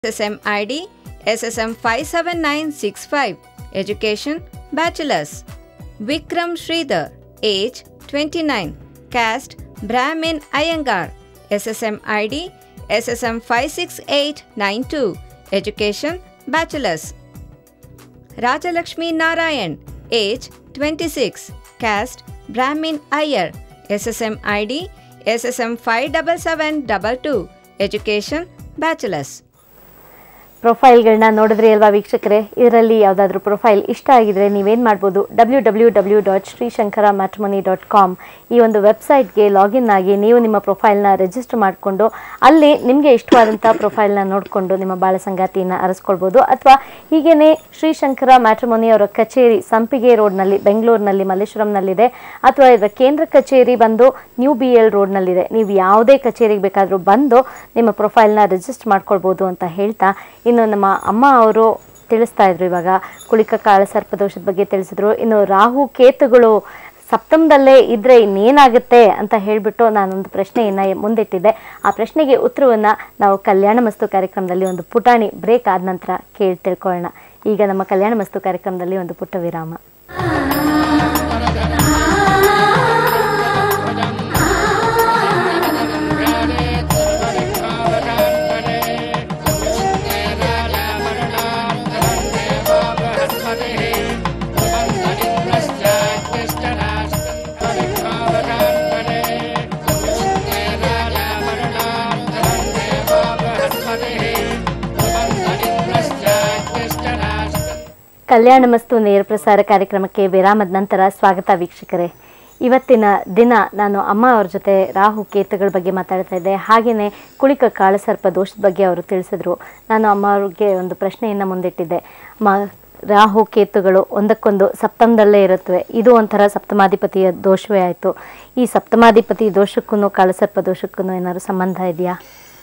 SSM ID SSM 57965 Education Bachelor's Vikram Sridhar Age 29 Caste Brahmin Iyengar SSM ID SSM 56892 Education Bachelor's Rajalakshmi Narayan Age 26 Caste Brahmin Iyer SSM ID SSM 57722 Education Bachelor's ಪ್ರೊಫೈಲ್ಗಳನ್ನ ನೋಡಿದ್ರಿ ಅಲ್ವಾ ವೀಕ್ಷಕರೇ ಇದರಲ್ಲಿ ಯಾವುದಾದ್ರೂ profile ಇಷ್ಟ ಆಗಿದ್ರೆ ನೀವೇನು ಮಾಡ್ಬೋದು W W W dot Shrishankara matrimony dot com ಈ ಒಂದು ವೆಬ್ಸೈಟ್ಗೆ ಲಾಗಿನ್ ಆಗಿ ನೀವು ನಿಮ್ಮ ಪ್ರೊಫೈಲ್ನ ರಿಜಿಸ್ಟರ್ ಮಾಡಿಕೊಂಡು ಅಲ್ಲಿ ನಿಮಗೆ ಇಷ್ಟವಾದಂಥ ಪ್ರೊಫೈಲ್ನ ನೋಡಿಕೊಂಡು ನಿಮ್ಮ ಬಾಳ ಸಂಗಾತಿಯನ್ನು ಅರಸ್ಕೊಳ್ಬೋದು ಅಥವಾ ಹೀಗೇನೆ ಶ್ರೀಶಂಕರ ಮ್ಯಾಟ್ರಿಮನಿ ಅವರ ಕಚೇರಿ ಸಂಪಿಗೆ ರೋಡ್ನಲ್ಲಿ ಬೆಂಗಳೂರಿನಲ್ಲಿ ಮಲ್ಲೇಶ್ವರಂನಲ್ಲಿದೆ ಅಥವಾ ಇದರ ಕೇಂದ್ರ ಕಚೇರಿ ಬಂದು ನ್ಯೂ ಬಿ ಎಲ್ ರೋಡ್ನಲ್ಲಿದೆ ನೀವು ಯಾವುದೇ ಕಚೇರಿಗೆ ಬೇಕಾದರೂ ಬಂದು ನಿಮ್ಮ ಪ್ರೊಫೈಲ್ನ ರಿಜಿಸ್ಟರ್ ಮಾಡ್ಕೊಳ್ಬೋದು ಅಂತ ಹೇಳ್ತಾ ಇನ್ನು ನಮ್ಮ ಅಮ್ಮ ಅವರು ತಿಳಿಸ್ತಾ ಇದ್ರು ಇವಾಗ ಕುಳಿಕ ಕಾಳ ಸರ್ಪದೋಷದ ಬಗ್ಗೆ ತಿಳಿಸಿದ್ರು ಇನ್ನು ರಾಹು ಕೇತುಗಳು ಸಪ್ತಮದಲ್ಲೇ ಇದ್ರೆ ಇನ್ನೇನಾಗುತ್ತೆ ಅಂತ ಹೇಳಿಬಿಟ್ಟು ನಾನೊಂದು ಪ್ರಶ್ನೆಯನ್ನು ಮುಂದಿಟ್ಟಿದ್ದೆ ಆ ಪ್ರಶ್ನೆಗೆ ಉತ್ತರವನ್ನು ನಾವು ಕಲ್ಯಾಣ ಮಸ್ತು ಕಾರ್ಯಕ್ರಮದಲ್ಲಿ ಒಂದು ಪುಟಾಣಿ ಬ್ರೇಕ್ ಆದ ನಂತರ ಕೇಳಿ ತಿಳ್ಕೊಳ್ಳೋಣ ಈಗ ನಮ್ಮ ಕಲ್ಯಾಣ ಮಸ್ತು ಕಾರ್ಯಕ್ರಮದಲ್ಲಿ ಒಂದು ಪುಟ್ಟ ವಿರಾಮ ಕಲ್ಯಾಣ ಮಸ್ತು ನೇರ ಪ್ರಸಾರ ಕಾರ್ಯಕ್ರಮಕ್ಕೆ ವಿರಾಮದ ನಂತರ ಸ್ವಾಗತ ವೀಕ್ಷಕರೇ ಇವತ್ತಿನ ದಿನ ನಾನು ಅಮ್ಮ ಅವ್ರ ಜೊತೆ ರಾಹು ಕೇತುಗಳ ಬಗ್ಗೆ ಮಾತಾಡ್ತಾ ಇದ್ದೆ ಹಾಗೆಯೇ ಕುಳಿಕ ಕಾಳಸರ್ಪ ದೋಷದ ಬಗ್ಗೆ ಅವರು ತಿಳಿಸಿದ್ರು ನಾನು ಅಮ್ಮ ಅವ್ರಿಗೆ ಒಂದು ಪ್ರಶ್ನೆಯನ್ನು ಮುಂದಿಟ್ಟಿದ್ದೆ ಮ ರಾಹು ಕೇತುಗಳು ಒಂದಕ್ಕೊಂದು ಸಪ್ತಮದಲ್ಲೇ ಇರುತ್ತವೆ ಇದು ಒಂಥರ ಸಪ್ತಮಾಧಿಪತಿಯ ದೋಷವೇ ಆಯಿತು ಈ ಸಪ್ತಮಾಧಿಪತಿ ದೋಷಕ್ಕೂ ಕಾಳಸರ್ಪ ದೋಷಕ್ಕೂ ಏನಾದ್ರು ಸಂಬಂಧ ಇದೆಯಾ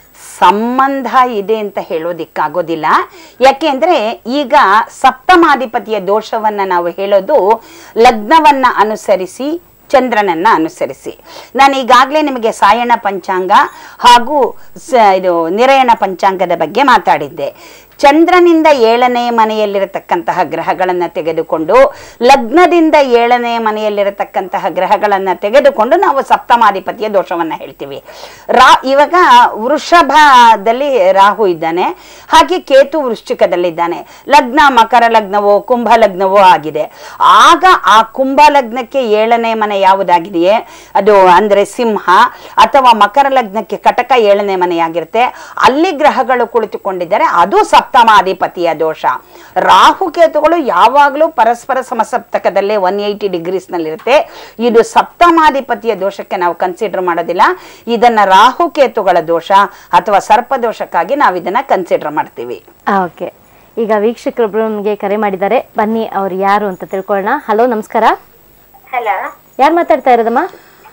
ಸಂಬಂಧ ಇದೆ ಅಂತ ಹೇಳೋದಿಕ್ಕಾಗೋದಿಲ್ಲ ಯಾಕೆಂದ್ರೆ ಈಗ ಸಪ್ತಮಾಧಿಪತಿಯ ದೋಷವನ್ನ ನಾವು ಹೇಳೋದು ಲಗ್ನವನ್ನ ಅನುಸರಿಸಿ ಚಂದ್ರನನ್ನ ಅನುಸರಿಸಿ ನಾನು ಈಗಾಗಲೇ ನಿಮಗೆ ಸಾಯಣ ಪಂಚಾಂಗ ಹಾಗೂ ಸ ಇದು ನಿರಯಣ ಪಂಚಾಂಗದ ಬಗ್ಗೆ ಮಾತಾಡಿದ್ದೆ ಚಂದ್ರನಿಂದ ಏಳನೇ ಮನೆಯಲ್ಲಿರತಕ್ಕಂತಹ ಗ್ರಹಗಳನ್ನು ತೆಗೆದುಕೊಂಡು ಲಗ್ನದಿಂದ ಏಳನೇ ಮನೆಯಲ್ಲಿರತಕ್ಕಂತಹ ಗ್ರಹಗಳನ್ನು ತೆಗೆದುಕೊಂಡು ನಾವು ಸಪ್ತಮಾಧಿಪತಿಯ ದೋಷವನ್ನು ಹೇಳ್ತೀವಿ ರಾ ಇವಾಗ ವೃಷಭದಲ್ಲಿ ರಾಹು ಇದ್ದಾನೆ ಹಾಗೆ ಕೇತು ವೃಶ್ಚಿಕದಲ್ಲಿದ್ದಾನೆ ಲಗ್ನ ಮಕರ ಲಗ್ನವೋ ಕುಂಭ ಲಗ್ನವೋ ಆಗಿದೆ ಆಗ ಆ ಕುಂಭ ಲಗ್ನಕ್ಕೆ ಏಳನೇ ಮನೆ ಯಾವುದಾಗಿದೆಯೇ ಅದು ಅಂದ್ರೆ ಸಿಂಹ ಅಥವಾ ಮಕರ ಲಗ್ನಕ್ಕೆ ಕಟಕ ಏಳನೇ ಮನೆಯಾಗಿರುತ್ತೆ ಅಲ್ಲಿ ಗ್ರಹಗಳು ಕುಳಿತುಕೊಂಡಿದ್ದಾರೆ ಅದು ಸಪ್ತಮಾಧಿಪತಿಯ ದೋಷ ರಾಹು ಕೇತುಗಳು ಯಾವಾಗಲೂ ಪರಸ್ಪರ ಸಮಸಪ್ತಕದಲ್ಲೇ ಒನ್ ಏಯ್ಟಿ ಡಿಗ್ರೀಸ್ನಲ್ಲಿರುತ್ತೆ ಇದು ಸಪ್ತಮಾಧಿಪತಿಯ ದೋಷಕ್ಕೆ ನಾವು ಕನ್ಸಿಡರ್ ಮಾಡೋದಿಲ್ಲ ಇದನ್ನ ರಾಹು ಕೇತುಗಳ ದೋಷ ಅಥವಾ ಸರ್ಪ ದೋಷಕ್ಕಾಗಿ ನಾವು ಇದನ್ನ ಕನ್ಸಿಡರ್ ಮಾಡ್ತೀವಿ ಓಕೆ ಈಗ ವೀಕ್ಷಕರೊಬ್ರು ನಮಗೆ ಕರೆ ಮಾಡಿದ್ದಾರೆ ಬನ್ನಿ ಅವ್ರು ಯಾರು ಅಂತ ತಿಳ್ಕೊಳ್ಳೋಣ ಹಲೋ ನಮಸ್ಕಾರ ಹಲೋ ಯಾರು ಮಾತಾಡ್ತಾ ಇರೋದಮ್ಮ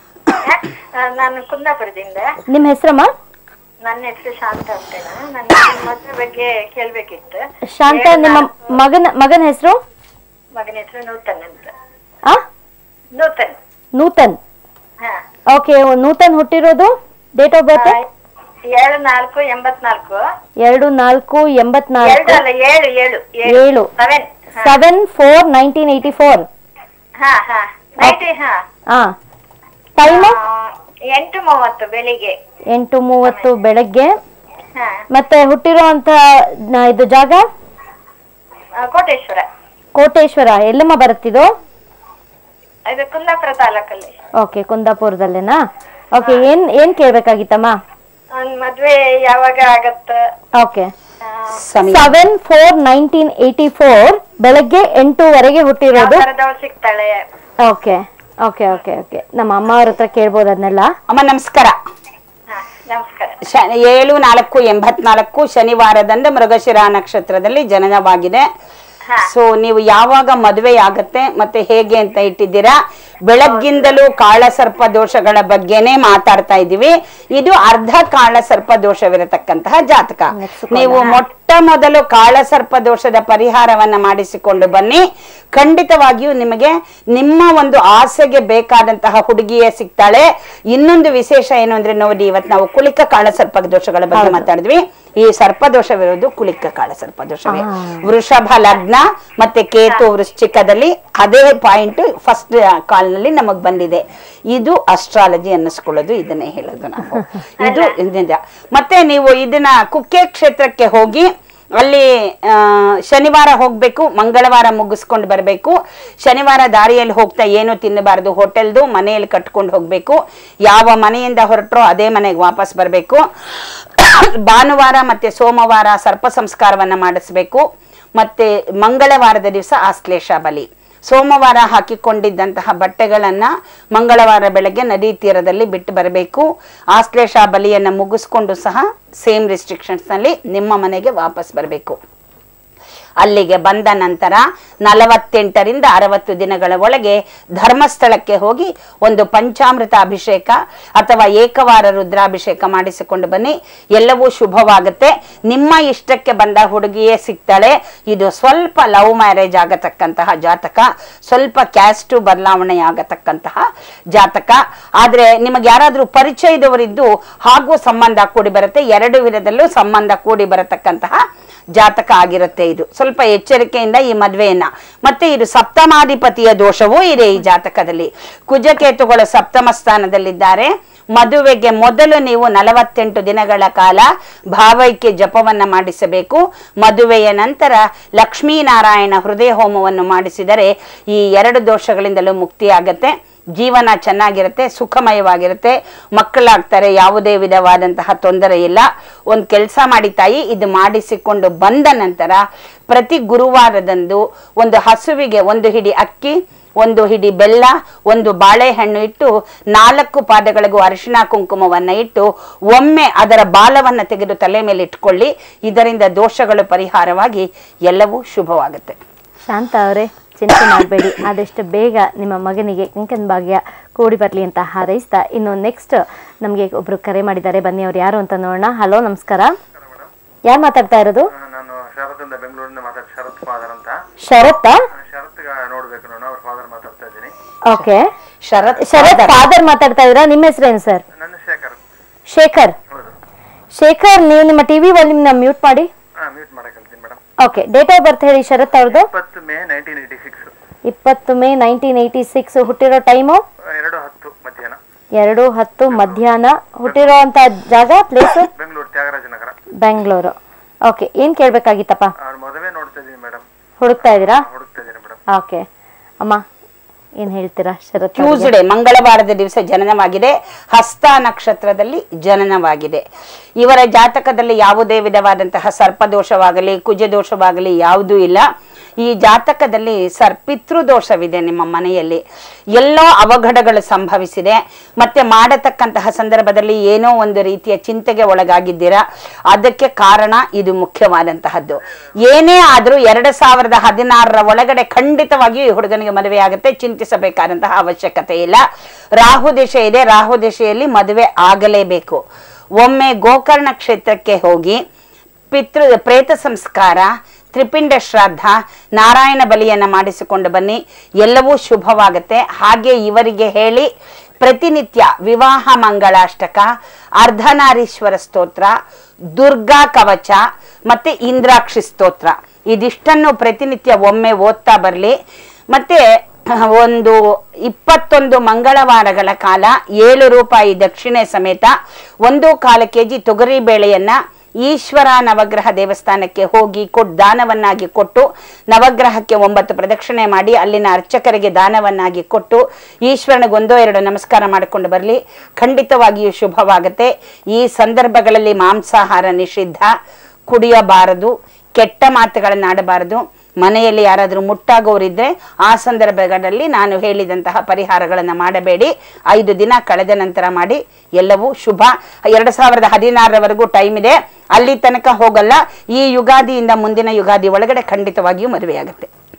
ನಾನು ಕುಂದಾಪುರದಿಂದ ನಿಮ್ಮ ಹೆಸರಮ್ಮ ನನ್ನ ಹೆಸರು ಶಾಂತ ಅಂತೇನ ನನ್ನ ಮದುವೆ ಬಗ್ಗೆ ಕೇಳ್ಬೇಕಿತ್ತು ಶಾಂತ ನಿಮ್ಮ ಮಗನ ಮಗನ ಹೆಸರು ಮಗನ ಹೆಸರು ನೂತನ್ ಅಂತ ಆ ನೂತನ್ ನೂತನ್ ಹಾ ಓಕೆ ನೂತನ್ ಹುಟ್ಟಿರೋದು ಡೇಟ್ ಆಫ್ ಬರ್ತ್ ಏಳು ನಾಲ್ಕು ಎಂಬತ್ನಾಲ್ಕು ಎರಡು ನಾಲ್ಕು ಎರಡು ಎಂಬತ್ನಾಲ್ಕು ಅಲ್ಲ ಏಳು ಏಳು ಏಳು seven seven four nineteen eighty four ಹಾ ಹಾ ನೈಟಿ ಹಾ ಆ ಟೈಮು ಆ, ಎಂಟು ಮೂವತ್ತು ಬೆಳಿಗ್ಗೆ ಎಂಟು ಮೂವತ್ತು ಬೆಳಗ್ಗೆ ಹಾ ಮತ್ತೆ ಹುಟ್ಟಿರೋ ಅಂತ ಇದು ಜಾಗ ಆ, ಕೋಟೇಶ್ವರ ಕೋಟೇಶ್ವರ ಎಲ್ಲಮ್ಮ ಬರುತ್ತಿದು ಇದು ಕುಂದಾಪುರ ತಾಲೂಕಲ್ಲಿ ಓಕೆ ಕುಂದಾಪುರದಲ್ಲೇನಾ ಓಕೆ ಏನ್ ಏನ್ ಕೇಳ್ಬೇಕಾಗಿತ್ತಮ್ಮ ಅವ್ನ್ ಮದ್ವೆ ಯಾವಾಗ ಆಗತ್ತ ಓಕೆ ಸಮಯ seven four nineteen eighty four ಬೆಳಗ್ಗೆ ಎಂಟೂವರೆಗೆ ಹುಟ್ಟಿರೋದು ತರದವ್ರು ಸಿಗ್ತಾಳೆ ಓಕೆ ಓಕೆ ಓಕೆ ಓಕೆ ನಮ್ಮ ಅಮ್ಮ ಅವ್ರ ಹತ್ರ ಕೇಳ್ಬೋದು ಅದನ್ನೆಲ್ಲ ಅಮ್ಮ ನಮಸ್ಕಾರ ಹಾ ನಮಸ್ಕಾರ ಶ- ಏಳು ನಾಲ್ಕು ಎಂಬತ್ನಾಲ್ಕು ಶನಿವಾರದಂದು ಮೃಗಶಿರ ನಕ್ಷತ್ರದಲ್ಲಿ ಜನನವಾಗಿದೆ ಹಾ. ಸೊ ನೀವು ಯಾವಾಗ ಮದುವೆ ಆಗತ್ತೆ ಮತ್ತೆ ಹೇಗೆ ಅಂತ ಇಟ್ಟಿದ್ದೀರಾ ಬೆಳಗ್ಗಿಂದಲೂ ಕಾಳಸರ್ಪ ದೋಷಗಳ ಬಗ್ಗೆನೇ ಮಾತಾಡ್ತಾ ಇದ್ದೀವಿ ಇದು ಅರ್ಧ ಕಾಳಸರ್ಪ ದೋಷವಿರತಕ್ಕಂತಹ ಜಾತಕ ನೀವು ಮೊಟ್ಟ ಮೊದಲು ಕಾಳಸರ್ಪ ದೋಷದ ಪರಿಹಾರವನ್ನ ಮಾಡಿಸಿಕೊಂಡು ಬನ್ನಿ ಖಂಡಿತವಾಗಿಯೂ ನಿಮಗೆ ನಿಮ್ಮ ಒಂದು ಆಸೆಗೆ ಬೇಕಾದಂತಹ ಹುಡುಗಿಯೇ ಸಿಗ್ತಾಳೆ ಇನ್ನೊಂದು ವಿಶೇಷ ಏನು ಅಂದ್ರೆ ನೋಡಿ ಇವತ್ತು ನಾವು ಕುಳಿಕ ಕಾಳಸರ್ಪ ದೋಷಗಳ ಬಗ್ಗೆ ಮಾತಾಡಿದ್ವಿ ಈ ಸರ್ಪದೋಷವಿರೋದು ಕುಳಿಕ ಕಾಳ ಸರ್ಪದೋಷವೇ ವೃಷಭ ಲಗ್ನ ಮತ್ತೆ ಕೇತು ವೃಶ್ಚಿಕದಲ್ಲಿ ಅದೇ ಪಾಯಿಂಟ್ ಫಸ್ಟ್ ಕಾಲ್ನಲ್ಲಿ ನಮಗ್ ಬಂದಿದೆ ಇದು ಅಸ್ಟ್ರಾಲಜಿ ಅನ್ನಿಸ್ಕೊಳ್ಳೋದು ಇದನ್ನೇ ಹೇಳೋದು ನಾವು ಇದು ನಿಜ ಮತ್ತೆ ನೀವು ಇದನ್ನ ಕುಕ್ಕೆ ಕ್ಷೇತ್ರಕ್ಕೆ ಹೋಗಿ ಅಲ್ಲಿ ಆ, ಶನಿವಾರ ಹೋಗ್ಬೇಕು ಮಂಗಳವಾರ ಮುಗಿಸ್ಕೊಂಡು ಬರಬೇಕು ಶನಿವಾರ ದಾರಿಯಲ್ಲಿ ಹೋಗ್ತಾ ಏನು ತಿನ್ನಬಾರದು ಹೋಟೆಲ್ದು ಮನೆಯಲ್ಲಿ ಕಟ್ಕೊಂಡು ಹೋಗ್ಬೇಕು ಯಾವ ಮನೆಯಿಂದ ಹೊರಟ್ರೋ ಅದೇ ಮನೆಗೆ ವಾಪಸ್ ಬರಬೇಕು ಭಾನುವಾರ ಮತ್ತೆ ಸೋಮವಾರ ಸರ್ಪ ಸಂಸ್ಕಾರವನ್ನ ಮಾಡಿಸ್ಬೇಕು ಮತ್ತೆ ಮಂಗಳವಾರದ ದಿವಸ ಆಶ್ಲೇಷ ಬಲಿ ಸೋಮವಾರ ಹಾಕಿಕೊಂಡಿದ್ದಂತಹ ಬಟ್ಟೆಗಳನ್ನ ಮಂಗಳವಾರ ಬೆಳಗ್ಗೆ ನದಿ ತೀರದಲ್ಲಿ ಬಿಟ್ಟು ಬರಬೇಕು ಆಶ್ಲೇಷ ಬಲಿಯನ್ನ ಮುಗಿಸ್ಕೊಂಡು ಸಹ ಸೇಮ್ ರಿಸ್ಟ್ರಿಕ್ಷನ್ಸ್ ನಲ್ಲಿ ನಿಮ್ಮ ಮನೆಗೆ ವಾಪಸ್ ಬರಬೇಕು ಅಲ್ಲಿಗೆ ಬಂದ ನಂತರ ನಲವತ್ತೆಂಟರಿಂದ ಅರವತ್ತು ದಿನಗಳ ಒಳಗೆ ಧರ್ಮಸ್ಥಳಕ್ಕೆ ಹೋಗಿ ಒಂದು ಪಂಚಾಮೃತ ಅಭಿಷೇಕ ಅಥವಾ ಏಕವಾರ ರುದ್ರಾಭಿಷೇಕ ಮಾಡಿಸಿಕೊಂಡು ಬನ್ನಿ ಎಲ್ಲವೂ ಶುಭವಾಗುತ್ತೆ ನಿಮ್ಮ ಇಷ್ಟಕ್ಕೆ ಬಂದ ಹುಡುಗಿಯೇ ಸಿಗ್ತಾಳೆ ಇದು ಸ್ವಲ್ಪ ಲವ್ ಮ್ಯಾರೇಜ್ ಆಗತಕ್ಕಂತಹ ಜಾತಕ ಸ್ವಲ್ಪ ಕ್ಯಾಸ್ಟು ಬದಲಾವಣೆ ಆಗತಕ್ಕಂತಹ ಜಾತಕ ಆದ್ರೆ ನಿಮಗೆ ಯಾರಾದ್ರೂ ಪರಿಚಯದವರಿದ್ದು ಹಾಗೂ ಸಂಬಂಧ ಕೂಡಿ ಬರುತ್ತೆ ಎರಡು ವಿಧದಲ್ಲೂ ಸಂಬಂಧ ಕೂಡಿ ಬರತಕ್ಕಂತಹ ಜಾತಕ ಆಗಿರುತ್ತೆ ಇದು ಸ್ವಲ್ಪ ಎಚ್ಚರಿಕೆಯಿಂದ ಈ ಮದ್ವೆಯನ್ನ ಮತ್ತೆ ಇದು ಸಪ್ತಮಾಧಿಪತಿಯ ದೋಷವೂ ಇದೆ ಈ ಜಾತಕದಲ್ಲಿ ಕುಜಕೇತುಗಳು ಸಪ್ತಮ ಸ್ಥಾನದಲ್ಲಿದ್ದಾರೆ ಮದುವೆಗೆ ಮೊದಲು ನೀವು ನಲವತ್ತೆಂಟು ದಿನಗಳ ಕಾಲ ಭಾವೈಕ್ಯ ಜಪವನ್ನ ಮಾಡಿಸಬೇಕು ಮದುವೆಯ ನಂತರ ಲಕ್ಷ್ಮೀನಾರಾಯಣ ಹೃದಯ ಹೋಮವನ್ನು ಮಾಡಿಸಿದರೆ ಈ ಎರಡು ದೋಷಗಳಿಂದಲೂ ಮುಕ್ತಿಯಾಗತ್ತೆ ಜೀವನ ಚೆನ್ನಾಗಿರುತ್ತೆ ಸುಖಮಯವಾಗಿರುತ್ತೆ ಮಕ್ಕಳಾಗ್ತಾರೆ ಯಾವುದೇ ವಿಧವಾದಂತಹ ತೊಂದರೆ ಇಲ್ಲ ಒಂದು ಕೆಲಸ ಮಾಡಿ ತಾಯಿ ಇದು ಮಾಡಿಸಿಕೊಂಡು ಬಂದ ನಂತರ ಪ್ರತಿ ಗುರುವಾರದಂದು ಒಂದು ಹಸುವಿಗೆ ಒಂದು ಹಿಡಿ ಅಕ್ಕಿ ಒಂದು ಹಿಡಿ ಬೆಲ್ಲ ಒಂದು ಬಾಳೆಹಣ್ಣು ಇಟ್ಟು ನಾಲ್ಕು ಪಾದಗಳಿಗೂ ಅರಿಶಿಣ ಕುಂಕುಮವನ್ನ ಇಟ್ಟು ಒಮ್ಮೆ ಅದರ ಬಾಲವನ್ನ ತೆಗೆದು ತಲೆ ಮೇಲೆ ಇಟ್ಕೊಳ್ಳಿ ಇದರಿಂದ ದೋಷಗಳು ಪರಿಹಾರವಾಗಿ ಎಲ್ಲವೂ ಶುಭವಾಗುತ್ತೆ ಶಾಂತ ಅವರೇ ಚಿಂತೆ ಮಾಡಬೇಡಿ ಆದಷ್ಟು ಬೇಗ ನಿಮ್ಮ ಮಗನಿಗೆ ಕಂಕನ್ ಭಾಗ್ಯ ಕೂಡಿ ಬರಲಿ ಅಂತ ಹಾರೈಸ್ತಾ ಇನ್ನು ನೆಕ್ಸ್ಟ್ ನಮಗೆ ಒಬ್ರು ಕರೆ ಮಾಡಿದ್ದಾರೆ ಬನ್ನಿ ಅವ್ರು ಯಾರು ಅಂತ ನೋಡೋಣ ಹಲೋ ನಮಸ್ಕಾರ ಯಾರು ಮಾತಾಡ್ತಾ ಇರೋದು ನಾನು ಶರತ್ಂದ ಬೆಂಗಳೂರಿಂದ ಮಾತಾಡ್ ಶರತ್ ಫಾದರ್ ಅಂತ ಶರತ್ತಾ ಶರತ್ಗ ನೋಡ್ಬೇಕು ನಾನು ಅವ್ರ ಫಾದರ್ ಮಾತಾಡ್ತಾ ಇದ್ದೀನಿ ಓಕೆ ಶರತ್ ಶರತ್ ಫಾದರ್ ಮಾತಾಡ್ತಾ ಇದ್ದೀರಾ ನಿಮ್ಮ ಹೆಸರೇನು ಸರ್ ನನ್ನ ಶೇಖರ್ ಶೇಖರ್ ಹೌದು ಶೇಖರ್ ನೀವು ನಿಮ್ಮ ಟಿವಿ ವಾಲ್ಯೂಮ್ನ ಮ್ಯೂಟ್ ಮಾಡಿ ಹಾ ಮ್ಯೂಟ್ ಮಾಡಕ್ ಹೇಳ್ತೀನಿ madam okay date of birth ಹೇಳಿ ಶರತ್ ಅವ್ರದ್ದು ಇಪ್ಪತ್ತು ಮೇ ನೈನ್ಟೀನ್ ಏಯ್ಟಿ ಸಿಕ್ಸ್ ಇಪ್ಪತ್ತು ಮೇ ನೈನ್ಟೀನ್ ಏಯ್ಟಿ ಸಿಕ್ಸ್ ಹುಟ್ಟಿರೋ ಟೈಮು ಎರಡು ಹತ್ತು ಮಧ್ಯಾಹ್ನ ಎರಡು ಹತ್ತು ಮಧ್ಯಾಹ್ನ ಹುಟ್ಟಿರೋ ಅಂತ ಜಾಗ ಪ್ಲೇಸು ಬೆಂಗಳೂರು ತ್ಯಾಗರಾಜ ನಗರ ಬೆಂಗಳೂರು ಓಕೆ ಏನು ಕೇಳಬೇಕಾಗಿತ್ತಪ್ಪ ಅವ್ರ ಮದುವೆ ನೋಡ್ತಾ ಇದ್ದೀನಿ ಮೇಡಮ್ ಹುಡುಕ್ತಾ ಇದ್ದೀರಾ ಹುಡುಕ್ತಾ ಇದ್ದೀನಿ ಮೇಡಮ್ ಓಕೆ ಅಮ್ಮ ಏನು ಹೇಳ್ತೀರಾ ಶರತ್ ಅವ್ರಿಗೆ? ಟ್ಯೂಸ್ಡೇ ಮಂಗಳವಾರದ ದಿವಸ ಜನನವಾಗಿದೆ ಹಸ್ತ ನಕ್ಷತ್ರದಲ್ಲಿ ಜನನವಾಗಿದೆ ಇವರ ಜಾತಕದಲ್ಲಿ ಯಾವುದೇ ವಿಧವಾದಂತಹ ಸರ್ಪದೋಷವಾಗಲಿ ಕುಜದೋಷವಾಗಲಿ ಯಾವುದೂ ಇಲ್ಲ ಈ ಜಾತಕದಲ್ಲಿ ಸರ್ ಪಿತೃದೋಷವಿದೆ ನಿಮ್ಮ ಮನೆಯಲ್ಲಿ ಎಲ್ಲೋ ಅವಘಡಗಳು ಸಂಭವಿಸಿದೆ ಮತ್ತೆ ಮಾಡತಕ್ಕಂತಹ ಸಂದರ್ಭದಲ್ಲಿ ಏನೋ ಒಂದು ರೀತಿಯ ಚಿಂತೆಗೆ ಒಳಗಾಗಿದ್ದೀರಾ ಅದಕ್ಕೆ ಕಾರಣ ಇದು ಮುಖ್ಯವಾದಂತಹದ್ದು ಏನೇ ಆದರೂ ಎರಡು ಸಾವಿರದ ಹದಿನಾರರ ಒಳಗಡೆ ಖಂಡಿತವಾಗಿಯೂ ಈ ಹುಡುಗನಿಗೆ ಮದುವೆ ಆಗುತ್ತೆ ಚಿಂತಿಸಬೇಕಾದಂತಹ ಅವಶ್ಯಕತೆ ಇಲ್ಲ ರಾಹು ದಿಶ ಇದೆ ರಾಹು ದಿಶೆಯಲ್ಲಿ ಮದುವೆ ಆಗಲೇಬೇಕು ಒಮ್ಮೆ ಗೋಕರ್ಣ ಕ್ಷೇತ್ರಕ್ಕೆ ಹೋಗಿ ಪಿತೃ ಪ್ರೇತ ಸಂಸ್ಕಾರ ತ್ರಿಪಿಂಡ ಶ್ರಾದ್ದ ನಾರಾಯಣ ಬಲಿಯನ್ನ ಮಾಡಿಸಿಕೊಂಡು ಬನ್ನಿ ಎಲ್ಲವೂ ಶುಭವಾಗುತ್ತೆ ಹಾಗೆ ಇವರಿಗೆ ಹೇಳಿ ಪ್ರತಿನಿತ್ಯ ವಿವಾಹ ಮಂಗಳಾಷ್ಟಕ ಅರ್ಧನಾರೀಶ್ವರ ಸ್ತೋತ್ರ ದುರ್ಗಾ ಕವಚ ಮತ್ತೆ ಇಂದ್ರಾಕ್ಷಿ ಸ್ತೋತ್ರ ಇದಿಷ್ಟನ್ನು ಪ್ರತಿನಿತ್ಯ ಒಮ್ಮೆ ಓದ್ತಾ ಬರಲಿ ಮತ್ತೆ ಒಂದು ಇಪ್ಪತ್ತೊಂದು ಮಂಗಳವಾರಗಳ ಕಾಲ ಏಳು ರೂಪಾಯಿ ದಕ್ಷಿಣೆ ಸಮೇತ ಒಂದು ಕಾಲು ಕೆಜಿ ತೊಗರಿ ಬೇಳೆಯನ್ನ ಈಶ್ವರ ನವಗ್ರಹ ದೇವಸ್ಥಾನಕ್ಕೆ ಹೋಗಿ ಕೊಟ್ಟು ದಾನವನ್ನಾಗಿ ಕೊಟ್ಟು ನವಗ್ರಹಕ್ಕೆ ಒಂಬತ್ತು ಪ್ರದಕ್ಷಿಣೆ ಮಾಡಿ ಅಲ್ಲಿನ ಅರ್ಚಕರಿಗೆ ದಾನವನ್ನಾಗಿ ಕೊಟ್ಟು ಈಶ್ವರನಿಗೆ ಒಂದೋ ಎರಡು ನಮಸ್ಕಾರ ಮಾಡಿಕೊಂಡು ಬರಲಿ ಖಂಡಿತವಾಗಿಯೂ ಶುಭವಾಗುತ್ತೆ ಈ ಸಂದರ್ಭಗಳಲ್ಲಿ ಮಾಂಸಾಹಾರ ನಿಷಿದ್ಧ ಕುಡಿಯಬಾರದು ಕೆಟ್ಟ ಮಾತುಗಳನ್ನಾಡಬಾರದು ಮನೆಯಲ್ಲಿ ಯಾರಾದರೂ ಮುಟ್ಟಾಗೋರಿದ್ರೆ ಆ ಸಂದರ್ಭಗಳಲ್ಲಿ ನಾನು ಹೇಳಿದಂತಹ ಪರಿಹಾರಗಳನ್ನು ಮಾಡಬೇಡಿ ಐದು ದಿನ ಕಳೆದ ನಂತರ ಮಾಡಿ ಎಲ್ಲವೂ ಶುಭ ಎರಡು ಸಾವಿರದ ಹದಿನಾರರವರೆಗೂ ಟೈಮ್ ಇದೆ ಅಲ್ಲಿ ತನಕ ಹೋಗಲ್ಲ ಈ ಯುಗಾದಿಯಿಂದ ಮುಂದಿನ ಯುಗಾದಿ ಒಳಗಡೆ ಖಂಡಿತವಾಗಿಯೂ ಮದುವೆಯಾಗುತ್ತೆ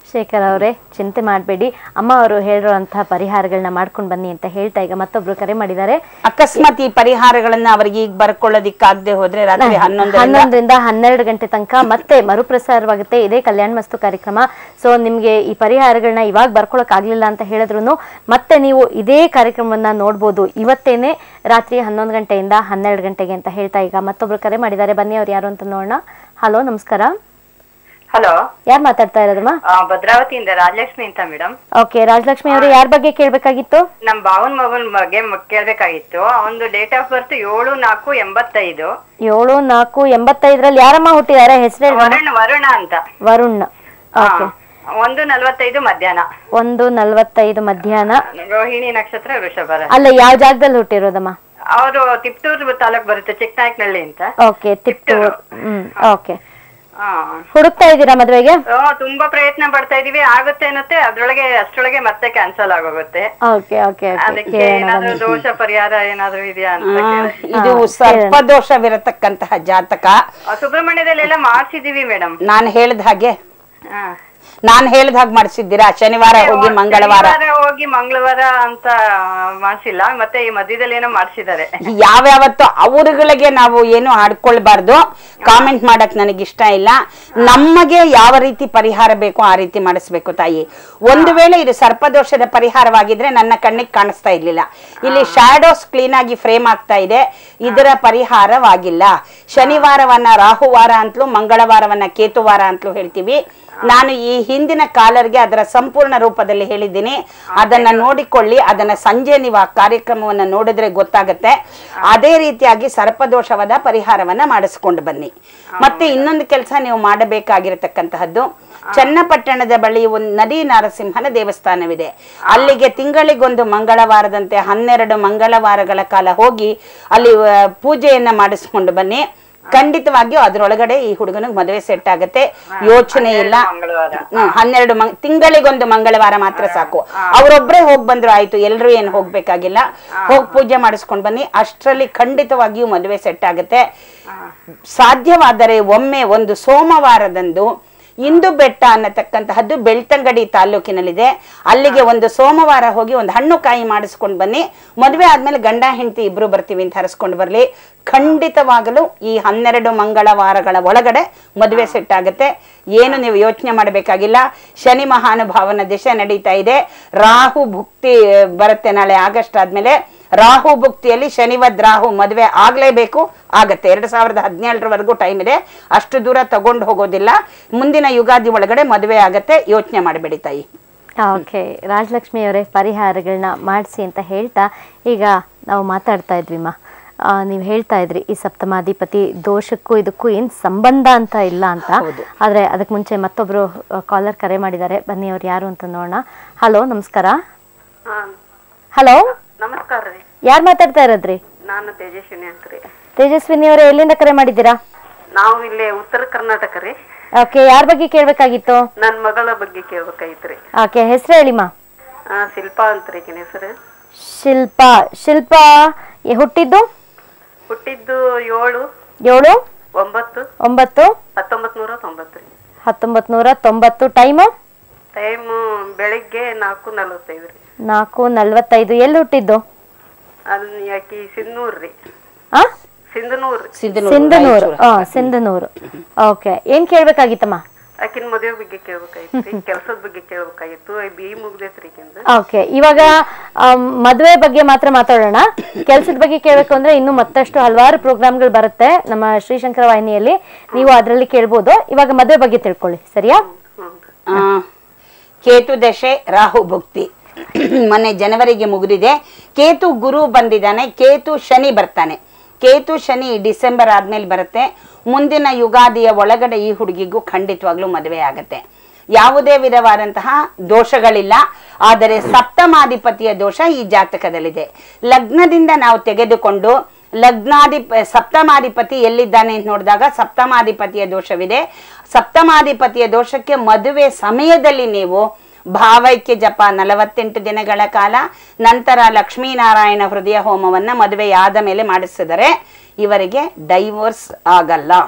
ಶೇಖರ್ ಅವರೇ ಚಿಂತೆ ಮಾಡಬೇಡಿ ಅಮ್ಮ ಅವರು ಹೇಳಿರುವಂತಹ ಪರಿಹಾರಗಳನ್ನ ಮಾಡ್ಕೊಂಡು ಬನ್ನಿ ಅಂತ ಹೇಳ್ತಾ ಈಗ ಮತ್ತೊಬ್ರು ಕರೆ ಮಾಡಿದ್ದಾರೆ ಅಕಸ್ಮಾತ್ ಈ ಪರಿಹಾರಗಳನ್ನ ಅವರಿಗೆ ಈಗ ಬರ್ಕೊಳ್ಳೋದಿಕ್ಕಾಗದೆ ಹೋದ್ರೆ ರಾತ್ರಿ ಹನ್ನೊಂದರಿಂದ ಹನ್ನೊಂದರಿಂದ ಹನ್ನೆರಡು ಗಂಟೆ ತನಕ ಮತ್ತೆ ಮರುಪ್ರಸಾರವಾಗುತ್ತೆ ಇದೇ ಕಲ್ಯಾಣ ಮಸ್ತು ಕಾರ್ಯಕ್ರಮ ಸೊ ನಿಮಗೆ ಈ ಪರಿಹಾರಗಳನ್ನ ಇವಾಗ ಬರ್ಕೊಳಕ್ ಆಗ್ಲಿಲ್ಲ ಅಂತ ಹೇಳಿದ್ರು ಮತ್ತೆ ನೀವು ಇದೇ ಕಾರ್ಯಕ್ರಮವನ್ನ ನೋಡ್ಬೋದು ಇವತ್ತೇನೆ ರಾತ್ರಿ ಹನ್ನೊಂದು ಗಂಟೆಯಿಂದ ಹನ್ನೆರಡು ಗಂಟೆಗೆ ಅಂತ ಹೇಳ್ತಾ ಈಗ ಮತ್ತೊಬ್ರು ಕರೆ ಮಾಡಿದ್ದಾರೆ ಬನ್ನಿ ಅವ್ರು ಯಾರು ಅಂತ ನೋಡೋಣ ಹಲೋ ನಮಸ್ಕಾರ ಹಲೋ ಯಾರು ಮಾತಾಡ್ತಾ ಇರೋದಮ್ಮ ಭದ್ರಾವತಿಯಿಂದ ರಾಜಲಕ್ಷ್ಮಿ ಅಂತ ಮೇಡಮ್ ಓಕೆ ರಾಜಲಕ್ಷ್ಮಿ ಅವರು ಯಾರ ಬಗ್ಗೆ ಕೇಳ್ಬೇಕಾಗಿತ್ತು ನಮ್ ಭಾವನ್ ಮಗನ್ ಬಗ್ಗೆ ಮ- ಕೇಳ್ಬೇಕಾಗಿತ್ತು ಅವನದು ಡೇಟ್ ಆಫ್ ಬರ್ತ್ ಏಳು ನಾಲ್ಕು ಎಂಬತ್ತೈದು ಏಳು ನಾಲ್ಕು ಎಂಬತ್ತೈದರಲ್ಲಿ ಯಾರಮ್ಮ ಹುಟ್ಟಿದ್ದಾರೆ ಹೆಸರು ಹೇಳಿ ವರುಣ್ ವರುಣ ಅಂತ ವರುಣ್ ಹಾ. ಓಕೆ ಒಂದು ನಲ್ವತ್ತೈದು ಮಧ್ಯಾಹ್ನ ಒಂದು ನಲ್ವತ್ತೈದು ಮಧ್ಯಾಹ್ನ ರೋಹಿಣಿ ನಕ್ಷತ್ರ ವೃಷಭ ರಾಶಿ. ಅಲ್ಲ ಯಾವ ಜಾಗದಲ್ಲಿ ಹುಟ್ಟಿರೋದಮ್ಮ ಅವರು ತಿಪ್ಟೂರು ತಾಲೂಕ್ ಬರುತ್ತೆ ಚಿಕ್ಕನಾಯಕನಹಳ್ಳಿ ಅಂತ ಓಕೆ ತಿಪ್ಟೂರು ಹ್ಮ್ ಓಕೆ ಹಾ ಹುಡುಕ್ತಾ ಇದ್ದೀರಾ ಮದ್ವೆಗೆ ಓ, ತುಂಬಾ ಪ್ರಯತ್ನ ಪಡ್ತಾ ಇದೀವಿ ಆಗುತ್ತೆ ಅನ್ನತ್ತೆ ಅದ್ರೊಳಗೆ ಅಷ್ಟ್ರೊಳಗೆ ಮತ್ತೆ ಕ್ಯಾನ್ಸಲ್ ಆಗೋಗುತ್ತೆ ಓಕೆ ಓಕೆ ಅದಕ್ಕೆ ಏನಾದ್ರು ದೋಷ ಪರಿಹಾರ ಏನಾದ್ರು ಇದೆಯಾ ಅಂತ ಕೇಳಿ. ಇದು ಸರ್ಪದೋಷವಿರತಕ್ಕಂತಹ ಜಾತಕ ಆ, ಸುಬ್ರಹ್ಮಣ್ಯದಲ್ಲೆಲ್ಲ ಮಾಡ್ಸಿದೀವಿ ಮೇಡಮ್ ನಾನು ಹೇಳ್ದ ಹಾಗೆ ಹಾ ನಾನು ಹೇಳ್ದ ಹಾಗೆ ಮಾಡಿಸಿದ್ದೀರಾ ಶನಿವಾರ ಹೋಗಿ ಮಂಗಳವಾರ ಶನಿವಾರ ಹೋಗಿ ಮಂಗಳವಾರ ಅಂತ ಮಾಡ್ಸಿಲ್ಲ ಮತ್ತೆ ಈ ಮಧ್ಯದಲ್ಲಿ ಏನೋ ಮಾಡ್ಸಿದ್ದಾರೆ ಯಾವ್ಯಾವತ್ತು ಅವರುಗಳಿಗೆ ನಾವು ಏನು ಆಡ್ಕೊಳ್ಬಾರ್ದು ಕಾಮೆಂಟ್ ಮಾಡಕ್ ನನಗೆ ಇಷ್ಟ ಇಲ್ಲ ನಮಗೆ ಯಾವ ರೀತಿ ಪರಿಹಾರ ಬೇಕೋ ಆ ರೀತಿ ಮಾಡಿಸ್ಬೇಕು ತಾಯಿ ಒಂದು ವೇಳೆ ಇದು ಸರ್ಪದೋಷದ ಪರಿಹಾರವಾಗಿದ್ರೆ ನನ್ನ ಕಣ್ಣಿಗೆ ಕಾಣಿಸ್ತಾ ಇರ್ಲಿಲ್ಲ ಇಲ್ಲಿ ಶಾಡೋಸ್ ಕ್ಲೀನ್ ಆಗಿ ಫ್ರೇಮ್ ಆಗ್ತಾ ಇದೆ ಇದರ ಪರಿಹಾರವಾಗಿಲ್ಲ ಶನಿವಾರವನ್ನ ರಾಹುವಾರ ಅಂತಲೂ ಮಂಗಳವಾರವನ್ನ ಕೇತುವಾರ ಅಂತಲೂ ಹೇಳ್ತೀವಿ ನಾನು ಈ ಹಿಂದಿನ ಕಾಲರ್ಗೆ ಅದರ ಸಂಪೂರ್ಣ ರೂಪದಲ್ಲಿ ಹೇಳಿದ್ದೀನಿ ಅದನ್ನ ನೋಡಿಕೊಳ್ಳಿ ಅದನ್ನ ಸಂಜೆ ನೀವು ಆ ಕಾರ್ಯಕ್ರಮವನ್ನ ನೋಡಿದ್ರೆ ಗೊತ್ತಾಗತ್ತೆ ಅದೇ ರೀತಿಯಾಗಿ ಸರ್ಪದೋಷವಾದ ಪರಿಹಾರವನ್ನ ಮಾಡಿಸ್ಕೊಂಡು ಬನ್ನಿ ಮತ್ತೆ ಇನ್ನೊಂದು ಕೆಲಸ ನೀವು ಮಾಡಬೇಕಾಗಿರತಕ್ಕಂತಹದ್ದು ಚನ್ನಪಟ್ಟಣದ ಬಳಿ ಒಂದು ನದಿ ನರಸಿಂಹನ ದೇವಸ್ಥಾನವಿದೆ ಅಲ್ಲಿಗೆ ತಿಂಗಳಿಗೊಂದು ಮಂಗಳವಾರದಂತೆ ಹನ್ನೆರಡು ಮಂಗಳವಾರಗಳ ಕಾಲ ಹೋಗಿ ಅಲ್ಲಿ ಆ, ಪೂಜೆಯನ್ನ ಮಾಡಿಸ್ಕೊಂಡು ಬನ್ನಿ ಖಂಡಿತವಾಗಿಯೂ ಅದ್ರೊಳಗಡೆ ಈ ಹುಡುಗನಿಗೆ ಮದುವೆ ಸೆಟ್ ಆಗತ್ತೆ ಯೋಚನೆ ಇಲ್ಲ ಮಂಗಳವಾರ. ಹ್ಮ್, ಹನ್ನೆರಡು ಮಂಗ್ ತಿಂಗಳಿಗೊಂದು ಮಂಗಳವಾರ ಮಾತ್ರ ಸಾಕು ಅವರೊಬ್ಬರೇ ಹೋಗ್ ಬಂದ್ರು ಆಯ್ತು ಎಲ್ರು ಏನು ಹೋಗ್ಬೇಕಾಗಿಲ್ಲ ಹೋಗ್ ಪೂಜೆ ಮಾಡಿಸ್ಕೊಂಡ್ ಬನ್ನಿ ಅಷ್ಟರಲ್ಲಿ ಖಂಡಿತವಾಗಿಯೂ ಮದುವೆ ಸೆಟ್ ಆಗತ್ತೆ ಸಾಧ್ಯವಾದರೆ ಒಮ್ಮೆ ಒಂದು ಸೋಮವಾರದಂದು ಇಂದು ಬೆಟ್ಟ ಅನ್ನತಕ್ಕಂತಹದ್ದು ಬೆಳ್ತಂಗಡಿ ತಾಲೂಕಿನಲ್ಲಿದೆ ಅಲ್ಲಿಗೆ ಒಂದು ಸೋಮವಾರ ಹೋಗಿ ಒಂದು ಹಣ್ಣು ಕಾಯಿ ಮಾಡಿಸ್ಕೊಂಡು ಬನ್ನಿ ಮದುವೆ ಆದ್ಮೇಲೆ ಗಂಡ ಹೆಂಡತಿ ಇಬ್ರು ಬರ್ತೀವಿ ಅಂತ ಹರಸ್ಕೊಂಡು ಬರ್ಲಿ ಖಂಡಿತವಾಗಲು ಈ ಹನ್ನೆರಡು ಮಂಗಳವಾರಗಳ ಒಳಗಡೆ ಮದುವೆ ಸೆಟ್ ಆಗುತ್ತೆ ಏನು ನೀವು ಯೋಚನೆ ಮಾಡಬೇಕಾಗಿಲ್ಲ ಶನಿ ಮಹಾನುಭಾವನ ದಿಶೆ ನಡೀತಾ ಇದೆ ರಾಹು ಭುಕ್ತಿ ಆ, ಬರುತ್ತೆ ನಾಳೆ ಆಗಸ್ಟ್ ಆದ್ಮೇಲೆ ರಾಹು ಭುಕ್ತಿಯಲ್ಲಿ ಶನಿವದ್ ರಾಹು ಮದುವೆ ಆಗ್ಲೇಬೇಕು ಆಗತ್ತೆ ಎರಡ್ ಸಾವಿರದ ಹದಿನೇಳರವರೆಗೂ ಟೈಮ್ ಇದೆ ಅಷ್ಟು ದೂರ ತಗೊಂಡು ಹೋಗೋದಿಲ್ಲ ಮುಂದಿನ ಯುಗಾದಿ ಒಳಗಡೆ ಮದುವೆ ಆಗತ್ತೆ ಯೋಚನೆ ಮಾಡಬೇಡಿ ತಾಯಿ ಓಕೆ ರಾಜಲಕ್ಷ್ಮಿ ಅವರೇ ಪರಿಹಾರಗಳನ್ನ ಮಾಡಿಸಿ ಅಂತ ಹೇಳ್ತಾ ಈಗ ನಾವು ಮಾತಾಡ್ತಾ ಇದ್ವಿಮ್ಮ ನೀವು ಹೇಳ್ತಾ ಇದ್ರಿ ಈ ಸಪ್ತಮಾಧಿಪತಿ ದೋಷಕ್ಕೂ ಇದಕ್ಕೂ ಏನು ಸಂಬಂಧ ಅಂತ ಇಲ್ಲ ಅಂತ ಆದರೆ ಅದಕ್ಕೆ ಮುಂಚೆ ಮತ್ತೊಬ್ರು ಕಾಲರ್ ಕರೆ ಮಾಡಿದ್ದಾರೆ ಬನ್ನಿ ಅವ್ರು ಯಾರು ಅಂತ ನೋಡೋಣ ಹಲೋ ನಮಸ್ಕಾರ ಹಲೋ ನಮಸ್ಕಾರ ರೀ ಯಾರು ಮಾತಾಡ್ತಾ ಇರೋದ್ರಿ ನಾನು ತೇಜಸ್ವಿನಿ ಅಂತ ರೀ ತೇಜಸ್ವಿನಿ ಅವರೇ ಎಲ್ಲಿಂದ ಕರೆ ಮಾಡಿದ್ದೀರಾ ನಾವು ಇಲ್ಲಿ ಉತ್ತರ ಕರ್ನಾಟಕ ರೀ ಓಕೆ ಯಾರ ಬಗ್ಗೆ ಕೇಳಬೇಕಾಗಿತ್ತು ನನ್ನ ಮಗಳ ಬಗ್ಗೆ ಕೇಳ್ಬೇಕಾಗಿತ್ರಿ ಓಕೆ ಹೆಸರು ಹೇಳಿಮ್ಮ ಆ, ಶಿಲ್ಪಾ ಅಂತ ರೀ ಈಕಿನ ಹೆಸರು ಶಿಲ್ಪಾ ಶಿಲ್ಪಾ ಎ- ಹುಟ್ಟಿದ್ದು ಹುಟ್ಟಿದ್ದು ಏಳು ಏಳು ಒಂಬತ್ತು ಒಂಬತ್ತು ಹತ್ತೊಂಬತ್ ನೂರ ತೊಂಬತ್ತು ರೀ ಹತ್ತೊಂಬತ್ತು ನೂರ ತೊಂಬತ್ತು ಟೈಮು ಟೈಮು ಬೆಳಿಗ್ಗೆ ನಾಲ್ಕು ನಲವತ್ತೈದು ರೀ ನಾಲ್ಕು ನಲ್ವತ್ತೈದು ಎಲ್ಲಿ ಹುಟ್ಟಿದ್ದು ಅದನ್ನ ಯಾಕಿ ಸಿಂಧನೂರು ರೀ ಆ ಸಿಂಧನೂರು ರೀ ಸಿಂಧನೂರು, ಸಿಂಧನೂರು ರಾಯಚೂರು. ಆ ಸಿಂಧನೂರು ಓಕೆ ಏನ್ ಕೇಳ್ಬೇಕಾಗಿತ್ತಮ್ಮ ಆಕಿನ ಮದುವೆ ಬಗ್ಗೆ ಕೇಳ್ಬೇಕಾಗಿತ್ತು ರೀ ಕೆಲ್ಸದ ಬಗ್ಗೆ ಕೇಳ್ಬೇಕಾಗಿತ್ತು ಬಿ ಇ ಮುಗ್ದೈತ್ರಿ ಈಕಿಂದು ಓಕೆ ಇವಾಗ ಆಮ್, ಮದುವೆ ಬಗ್ಗೆ ಮಾತ್ರ ಮಾತಾಡೋಣ ಕೆಲ್ಸದ ಬಗ್ಗೆ ಕೇಳಬೇಕು ಅಂದ್ರೆ ಇನ್ನು ಮತ್ತಷ್ಟು ಹಲವಾರು ಪ್ರೋಗ್ರಾಮ್ಗಳು ಬರುತ್ತೆ ನಮ್ಮ ಶ್ರೀಶಂಕರ ವಾಹಿನಿಯಲ್ಲಿ ನೀವು ಅದರಲ್ಲಿ ಕೇಳ್ಬೋದು ಇವಾಗ ಮದುವೆ ಬಗ್ಗೆ ತಿಳ್ಕೊಳ್ಳಿ ಸರಿಯಾ ಆ, ಕೇತು ದಶೆ ರಾಹು ಭುಕ್ತಿ ಮೊನ್ನೆ ಜನವರಿಗೆ ಮುಗಿದಿದೆ ಕೇತು ಗುರು ಬಂದಿದ್ದಾನೆ ಕೇತು ಶನಿ ಬರ್ತಾನೆ ಕೇತು ಶನಿ ಡಿಸೆಂಬರ್ ಆದ್ಮೇಲೆ ಬರುತ್ತೆ ಮುಂದಿನ ಯುಗಾದಿಯ ಒಳಗಡೆ ಈ ಹುಡುಗಿಗೂ ಖಂಡಿತವಾಗ್ಲೂ ಮದುವೆ ಆಗತ್ತೆ ಯಾವುದೇ ವಿಧವಾದಂತಹ ದೋಷಗಳಿಲ್ಲ ಆದರೆ ಸಪ್ತಮಾಧಿಪತಿಯ ದೋಷ ಈ ಜಾತಕದಲ್ಲಿದೆ ಲಗ್ನದಿಂದ ನಾವು ತೆಗೆದುಕೊಂಡು ಲಗ್ನಾಧಿಪ ಸಪ್ತಮಾಧಿಪತಿ ಎಲ್ಲಿದ್ದಾನೆ ಅಂತ ನೋಡಿದಾಗ ಸಪ್ತಮಾಧಿಪತಿಯ ದೋಷವಿದೆ ಸಪ್ತಮಾಧಿಪತಿಯ ದೋಷಕ್ಕೆ ಮದುವೆ ಸಮಯದಲ್ಲಿ ನೀವು ಭಾವೈಕ್ಯ ಜಪ ನಲವತ್ತೆಂಟು ದಿನಗಳ ಕಾಲ ನಂತರ ಲಕ್ಷ್ಮೀನಾರಾಯಣ ಹೃದಯ ಹೋಮವನ್ನ ಮದುವೆಯಾದ ಮೇಲೆ ಮಾಡಿಸಿದರೆ ಇವರಿಗೆ ಡೈವೋರ್ಸ್ ಆಗಲ್ಲ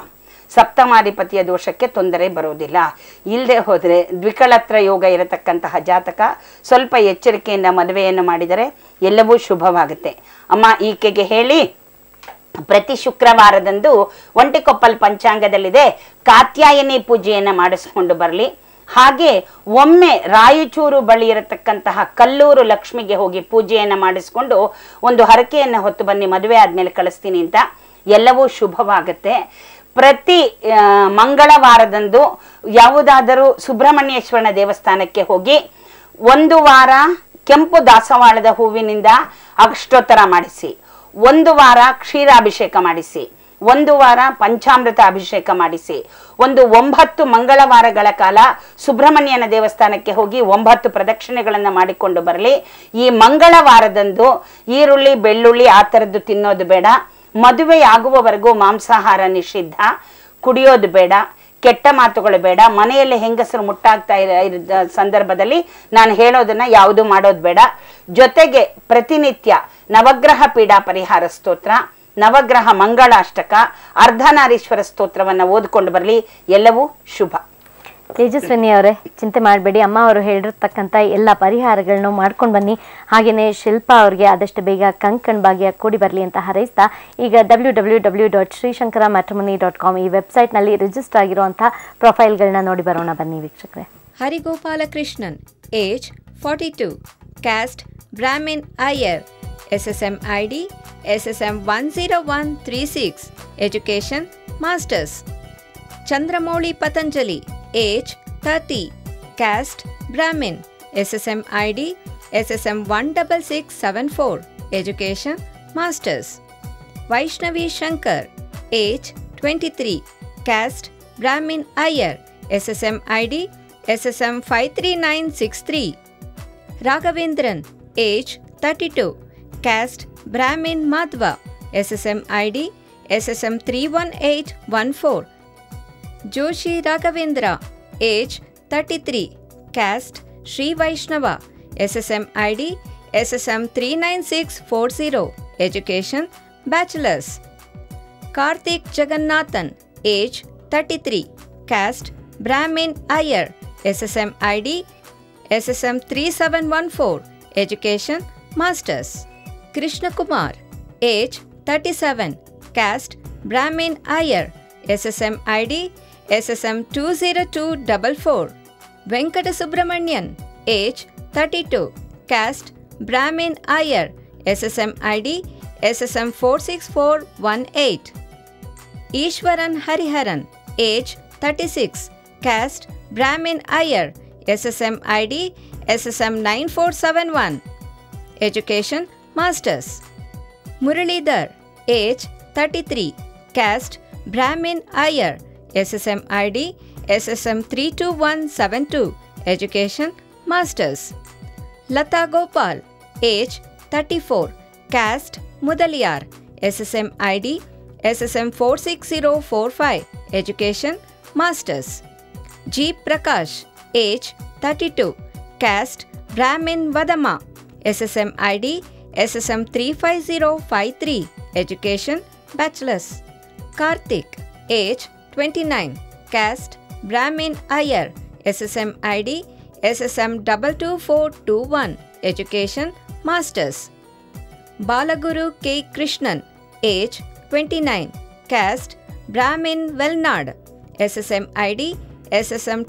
ಸಪ್ತಮಾಧಿಪತಿಯ ದೋಷಕ್ಕೆ ತೊಂದರೆ ಬರೋದಿಲ್ಲ ಇಲ್ಲದೆ ಹೋದರೆ ದ್ವಿಕಳತ್ರ ಯೋಗ ಇರತಕ್ಕಂತಹ ಜಾತಕ ಸ್ವಲ್ಪ ಎಚ್ಚರಿಕೆಯಿಂದ ಮದುವೆಯನ್ನು ಮಾಡಿದರೆ ಎಲ್ಲವೂ ಶುಭವಾಗುತ್ತೆ ಅಮ್ಮ ಈಕೆಗೆ ಹೇಳಿ ಪ್ರತಿ ಶುಕ್ರವಾರದಂದು ಒಂಟಿಕೊಪ್ಪಲ್ ಪಂಚಾಂಗದಲ್ಲಿದೆ ಕಾತ್ಯಾಯನಿ ಪೂಜೆಯನ್ನು ಮಾಡಿಸ್ಕೊಂಡು ಬರಲಿ ಹಾಗೆ ಒಮ್ಮೆ ರಾಯಚೂರು ಬಳಿ ಇರತಕ್ಕಂತಹ ಕಲ್ಲೂರು ಲಕ್ಷ್ಮಿಗೆ ಹೋಗಿ ಪೂಜೆಯನ್ನು ಮಾಡಿಸ್ಕೊಂಡು ಒಂದು ಹರಕೆಯನ್ನು ಹೊತ್ತು ಬನ್ನಿ ಮದುವೆ ಆದಮೇಲೆ ಕಳಿಸ್ತೀನಿ ಅಂತ ಎಲ್ಲವೂ ಶುಭವಾಗುತ್ತೆ ಪ್ರತಿ ಆ, ಮಂಗಳವಾರದಂದು ಯಾವುದಾದರೂ ಸುಬ್ರಹ್ಮಣ್ಯೇಶ್ವರನ ದೇವಸ್ಥಾನಕ್ಕೆ ಹೋಗಿ ಒಂದು ವಾರ ಕೆಂಪು ದಾಸವಾಳದ ಹೂವಿನಿಂದ ಅಷ್ಟೋತ್ತರ ಮಾಡಿಸಿ ಒಂದು ವಾರ ಕ್ಷೀರಾಭಿಷೇಕ ಮಾಡಿಸಿ ಒಂದು ವಾರ ಪಂಚಾಮೃತ ಅಭಿಷೇಕ ಮಾಡಿಸಿ ಒಂದು ಒಂಬತ್ತು ಮಂಗಳವಾರಗಳ ಕಾಲ ಸುಬ್ರಹ್ಮಣ್ಯನ ದೇವಸ್ಥಾನಕ್ಕೆ ಹೋಗಿ ಒಂಬತ್ತು ಪ್ರದಕ್ಷಿಣೆಗಳನ್ನು ಮಾಡಿಕೊಂಡು ಬರಲಿ ಈ ಮಂಗಳವಾರದಂದು ಈರುಳ್ಳಿ ಬೆಳ್ಳುಳ್ಳಿ ಆ ಥರದ್ದು ತಿನ್ನೋದು ಬೇಡ ಮದುವೆ ಆಗುವವರೆಗೂ ಮಾಂಸಾಹಾರ ನಿಷಿದ್ಧ ಕುಡಿಯೋದು ಬೇಡ ಕೆಟ್ಟ ಮಾತುಗಳು ಬೇಡ ಮನೆಯಲ್ಲಿ ಹೆಂಗಸರು ಮುಟ್ಟಾಗ್ತಾ ಇರ ಇದ್ದ ಸಂದರ್ಭದಲ್ಲಿ ನಾನು ಹೇಳೋದನ್ನ ಯಾವುದು ಮಾಡೋದು ಬೇಡ ಜೊತೆಗೆ ಪ್ರತಿನಿತ್ಯ ನವಗ್ರಹ ಪೀಡಾ ಪರಿಹಾರ ಸ್ತೋತ್ರ ನವಗ್ರಹ ಮಂಗಳಾಷ್ಟಕ ಅರ್ಧನಾರೀಶ್ವರ ಸ್ತೋತ್ರವನ್ನು ಓದ್ಕೊಂಡು ಬರಲಿ ಎಲ್ಲವೂ ಶುಭ ತೇಜಸ್ವಿನಿ ಅವರೇ ಚಿಂತೆ ಮಾಡಬೇಡಿ ಅಮ್ಮ ಅವರು ಹೇಳಿರ್ತಕ್ಕಂಥ ಎಲ್ಲ ಪರಿಹಾರಗಳನ್ನು ಮಾಡ್ಕೊಂಡು ಬನ್ನಿ ಹಾಗೆಯೇ ಶಿಲ್ಪಾ ಅವರಿಗೆ ಆದಷ್ಟು ಬೇಗ ಕಂಕಣ್ ಭಾಗ್ಯ ಕೂಡಿ ಬರಲಿ ಅಂತ ಹಾರೈಸ್ತಾ ಈಗ W W W dot Shrishankara matrimony dot com ಈ ವೆಬ್ಸೈಟ್ನಲ್ಲಿ ರಿಜಿಸ್ಟರ್ ಆಗಿರುವಂಥ ಪ್ರೊಫೈಲ್ಗಳನ್ನ ನೋಡಿ ಬರೋಣ ಬನ್ನಿ ವೀಕ್ಷಕರೇ Harigopalakrishnan, age 42, caste Brahmin Iyer, SSM ID SSM 10136, education Masters. Chandramouli Patanjali, age 30, caste Brahmin, SSM ID SSM 16674, education Masters. Vaishnavi Shankar, age 23, caste Brahmin Iyer, SSM ID SSM 53963. Raghavendran, age 32, caste Brahmin Madhva, SSM ID SSM 31814. Joshi Raghavendra, age 33, caste Sri Vaishnava, SSM ID SSM 39640, education Bachelor's. Karthik Jagannathan, age 33, caste Brahmin Iyer, SSM ID SSM 3714, education Masters. Krishna Kumar, age 37, caste Brahmin Iyer, SSM ID SSM 20244. Venkata Subramanian, age 32, caste Brahmin Iyer, SSM ID SSM 46418. Ishwaran Hariharan, age 36, caste Brahmin Iyer, SSM ID SSM 9471. Education Masters. Muralidhar, age 33, caste Brahmin Iyer, SSM ID SSM 32172, Education Masters. Lata Gopal, age 34, caste Mudaliar, SSM ID SSM 46045, Education Masters. G. Prakash, age 32, caste Brahmin Vadama, SSM ID SSM 35053, Education Bachelor's. Karthik, age 29, caste Brahmin Iyer, SSM ID SSM 22421, Education Masters. Balaguru K. Krishnan, age 29, caste Brahmin Velnad, SSM ID SSM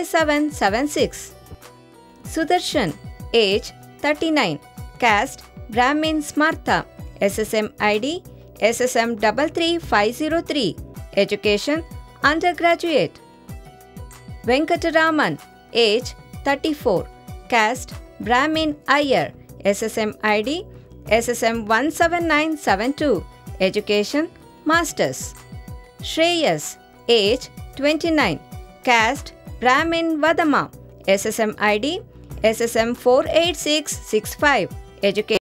25776. Sudarshan, age 39, caste Brahmin Smartha, SSM ID SSM 33503, education undergraduate. Venkataraman, age 34, caste Brahmin Iyer, SSM ID SSM 17972, education masters. Shreyas, age 29, caste Brahmin Vadama, SSM ID SSM 48665, education